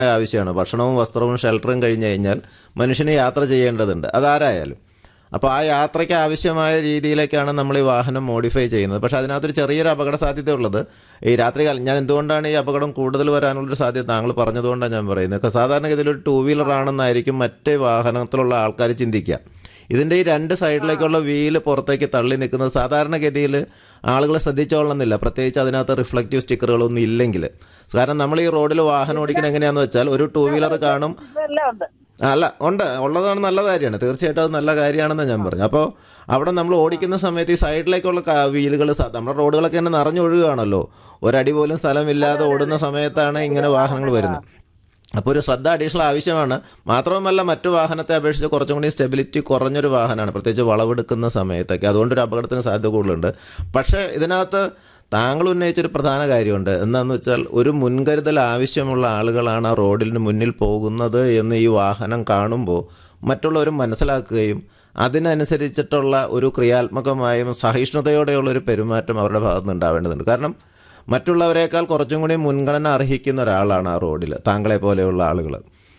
ആവശ്യമാണ് ഭക്ഷണവും വസ്ത്രവും ഷെൽട്ടറും കഴിഞ്ഞ് കഴിഞ്ഞാൽ മനുഷ്യന് യാത്ര ചെയ്യേണ്ടതുണ്ട് അതാരായാലും അപ്പോൾ ആ യാത്രയ്ക്ക് ആവശ്യമായ രീതിയിലേക്കാണ് നമ്മൾ ഈ വാഹനം മോഡിഫൈ ചെയ്യുന്നത് പക്ഷേ അതിനകത്തൊരു ചെറിയൊരു അപകട സാധ്യത ഉള്ളത് ഈ രാത്രി കാലം ഞാൻ എന്തുകൊണ്ടാണ് ഈ അപകടം കൂടുതൽ വരാനുള്ളൊരു സാധ്യത താങ്കൾ പറഞ്ഞതുകൊണ്ടാണ് ഞാൻ പറയുന്നത് സാധാരണഗതിയിൽ ഒരു ടൂ വീലർ ആണെന്നായിരിക്കും മറ്റേ വാഹനത്തിലുള്ള ആൾക്കാർ ചിന്തിക്കുക ഇതിൻ്റെ ഈ രണ്ട് സൈഡിലേക്കുള്ള വീല് പുറത്തേക്ക് തള്ളി നിൽക്കുന്നത് സാധാരണഗതിയിൽ ആളുകൾ ശ്രദ്ധിച്ചോളണമെന്നില്ല പ്രത്യേകിച്ച് അതിനകത്ത് റിഫ്ലക്റ്റീവ് സ്റ്റിക്കറുകളൊന്നും ഇല്ലെങ്കിൽ കാരണം നമ്മൾ ഈ റോഡിൽ വാഹനം ഓടിക്കുന്നത് എങ്ങനെയാണെന്ന് വെച്ചാൽ ഒരു ടൂ വീലർ കാണും ഇതെല്ലാം ഉണ്ട് അല്ല ഉണ്ട് ഉള്ളതാണ് നല്ല കാര്യമാണ് തീർച്ചയായിട്ടും അത് നല്ല കാര്യമാണെന്ന് ഞാൻ പറഞ്ഞു അപ്പോൾ അവിടെ നമ്മൾ ഓടിക്കുന്ന സമയത്ത് ഈ സൈഡിലേക്കുള്ള വീലുകൾ നമ്മുടെ റോഡുകളൊക്കെ തന്നെ നിറഞ്ഞൊഴുകുകയാണല്ലോ ഒരടി പോലും സ്ഥലമില്ലാതെ ഓടുന്ന സമയത്താണ് ഇങ്ങനെ വാഹനങ്ങൾ വരുന്നത് അപ്പോൾ ഒരു ശ്രദ്ധ അഡീഷണൽ ആവശ്യമാണ് മാത്രവുമല്ല മറ്റു വാഹനത്തെ അപേക്ഷിച്ച് കുറച്ചും കൂടി സ്റ്റെബിലിറ്റി കുറഞ്ഞൊരു വാഹനമാണ് പ്രത്യേകിച്ച് വളവെടുക്കുന്ന സമയത്തൊക്കെ അതുകൊണ്ടൊരു അപകടത്തിന് സാധ്യത കൂടുതലുണ്ട് പക്ഷേ ഇതിനകത്ത് താങ്കൾ ഉന്നയിച്ചൊരു പ്രധാന കാര്യമുണ്ട് എന്താണെന്ന് വെച്ചാൽ ഒരു മുൻകരുതൽ ആവശ്യമുള്ള ആളുകളാണ് ആ റോഡിന് മുന്നിൽ പോകുന്നത് എന്ന് ഈ വാഹനം കാണുമ്പോൾ മറ്റുള്ളവരും മനസ്സിലാക്കുകയും അതിനനുസരിച്ചിട്ടുള്ള ഒരു ക്രിയാത്മകമായും സഹിഷ്ണുതയോടെയുള്ള ഒരു പെരുമാറ്റം അവരുടെ ഭാഗത്ത് നിന്ന് ഉണ്ടാവേണ്ടതുണ്ട് കാരണം മറ്റുള്ളവരെക്കാൾ കുറച്ചും കൂടി മുൻഗണന അർഹിക്കുന്ന ഒരാളാണ് ആ റോഡിൽ താങ്കളെ പോലെയുള്ള ആളുകൾ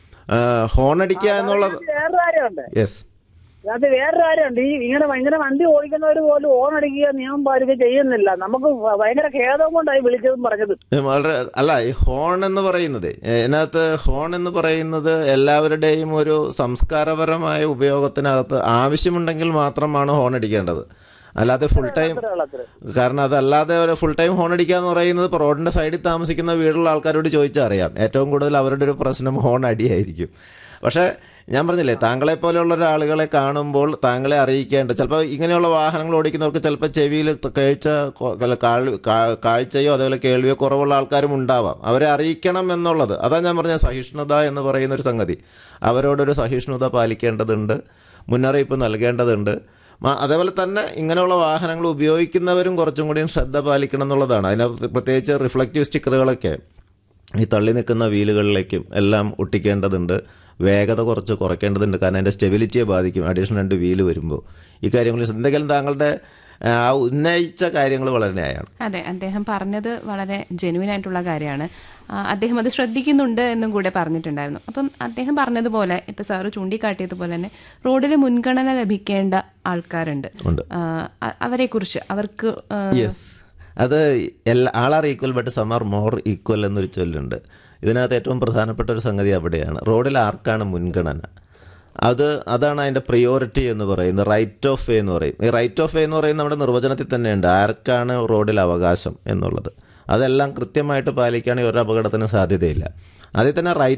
ഹോണടിക്കുക എന്നുള്ളത് വേറൊരു കാര്യമുണ്ട് യെസ് അത് വേറൊരു കാര്യമുണ്ട് ഈ ഇങ്ങനെ ഇങ്ങനെ വണ്ടി ഓടിക്കുന്നവർ പോലും ഓൺ അടിക്കുക നിയമം പാലിക്കുക ചെയ്യുന്നില്ല നമുക്ക് ഭയങ്കര ഖേദം കൊണ്ടായി വിളിച്ചതും പറഞ്ഞത് വളരെ അല്ല ഈ ഹോൺ എന്ന് പറയുന്നത് ഇതിനകത്ത് ഹോൺ എന്ന് പറയുന്നത് എല്ലാവരുടെയും ഒരു സംസ്കാരപരമായ ഉപയോഗത്തിനകത്ത് ആവശ്യമുണ്ടെങ്കിൽ മാത്രമാണ് ഹോൺ അടിക്കേണ്ടത് അല്ലാതെ ഫുൾ ടൈം വെള്ളത്തിൽ കാരണം അതല്ലാതെ ഒരു ഫുൾ ടൈം ഹോൺ അടിക്കുക എന്ന് പറയുന്നത് ഇപ്പോൾ റോഡിൻ്റെ സൈഡിൽ താമസിക്കുന്ന വീടുള്ള ആൾക്കാരോട് ചോദിച്ചാൽ അറിയാം ഏറ്റവും കൂടുതൽ അവരുടെ ഒരു പ്രശ്നം ഹോൺ അടിയായിരിക്കും പക്ഷേ ഞാൻ പറഞ്ഞില്ലേ താങ്കളെ പോലെയുള്ള ഒരാളുകളെ കാണുമ്പോൾ താങ്കളെ അറിയിക്കേണ്ട ചിലപ്പോൾ ഇങ്ങനെയുള്ള വാഹനങ്ങൾ ഓടിക്കുന്നവർക്ക് ചിലപ്പോൾ ചെവിയിൽ കേഴ്ച കൊ- അല്ല, കാഴ്- കാ- കാഴ്ചയോ അതേപോലെ കേൾവിയോ കുറവുള്ള ആൾക്കാരും ഉണ്ടാവാം അവരെ അറിയിക്കണം എന്നുള്ളത് അതാ ഞാൻ പറഞ്ഞ സഹിഷ്ണുത എന്ന് പറയുന്ന ഒരു സംഗതി അവരോടൊരു സഹിഷ്ണുത പാലിക്കേണ്ടതുണ്ട് മുന്നറിയിപ്പ് നൽകേണ്ടതുണ്ട് മ- അതേപോലെ തന്നെ ഇങ്ങനെയുള്ള വാഹനങ്ങൾ ഉപയോഗിക്കുന്നവരും കുറച്ചും കൂടിയും ശ്രദ്ധ പാലിക്കണം എന്നുള്ളതാണ് അതിനകത്ത് പ്രത്യേകിച്ച് റിഫ്ലക്റ്റീവ് സ്റ്റിക്കറുകളൊക്കെ ഈ തള്ളി നിൽക്കുന്ന വീലുകളിലേക്കും എല്ലാം ഒട്ടിക്കേണ്ടതുണ്ട് വേഗത കുറച്ച് കുറയ്ക്കേണ്ടതുണ്ട് കാരണം അതിൻ്റെ സ്റ്റെബിലിറ്റിയെ ബാധിക്കും അഡീഷണൽ രണ്ട് വീല് വരുമ്പോൾ ഈ കാര്യങ്ങളിൽ എന്തെങ്കിലും താങ്കളുടെ ആ ഉന്നയിച്ച കാര്യങ്ങൾ വളരെ ന്യായമാണ് അതെ അദ്ദേഹം പറഞ്ഞത് വളരെ ജെനുവിൻ ആയിട്ടുള്ള കാര്യമാണ് ആ, അദ്ദേഹം അത് ശ്രദ്ധിക്കുന്നുണ്ട് എന്നും കൂടെ പറഞ്ഞിട്ടുണ്ടായിരുന്നു അപ്പം അദ്ദേഹം പറഞ്ഞതുപോലെ ഇപ്പൊ സാറ് ചൂണ്ടിക്കാട്ടിയതുപോലെ തന്നെ റോഡിൽ മുൻഗണന ലഭിക്കേണ്ട ആൾക്കാരുണ്ട് ഉണ്ട്. അവരെ കുറിച്ച് അവർക്ക് ആ, യെസ് അത് എല്ലാ all are equal but some are more equal എന്നൊരു ചൊല്ലുണ്ട് ഇതിനകത്ത് ഏറ്റവും പ്രധാനപ്പെട്ട ഒരു സംഗതി അവിടെയാണ് റോഡിൽ ആർക്കാണ് മുൻഗണന അത് അതാണ് അതിൻ്റെ പ്രിയോറിറ്റി എന്ന് പറയുന്നത് റൈറ്റ് ഓഫ് വേ എന്ന് പറയും ഈ റൈറ്റ് ഓഫ് വേ എന്ന് പറയുന്നത് നമ്മുടെ നിർവചനത്തിൽ തന്നെയുണ്ട് ആർക്കാണ് റോഡിൽ അവകാശം എന്നുള്ളത് അതെല്ലാം കൃത്യമായിട്ട് പാലിക്കുകയാണെങ്കിൽ ഒരു അപകടത്തിന് സാധ്യതയില്ല അതിൽ തന്നെ റൈറ്റ്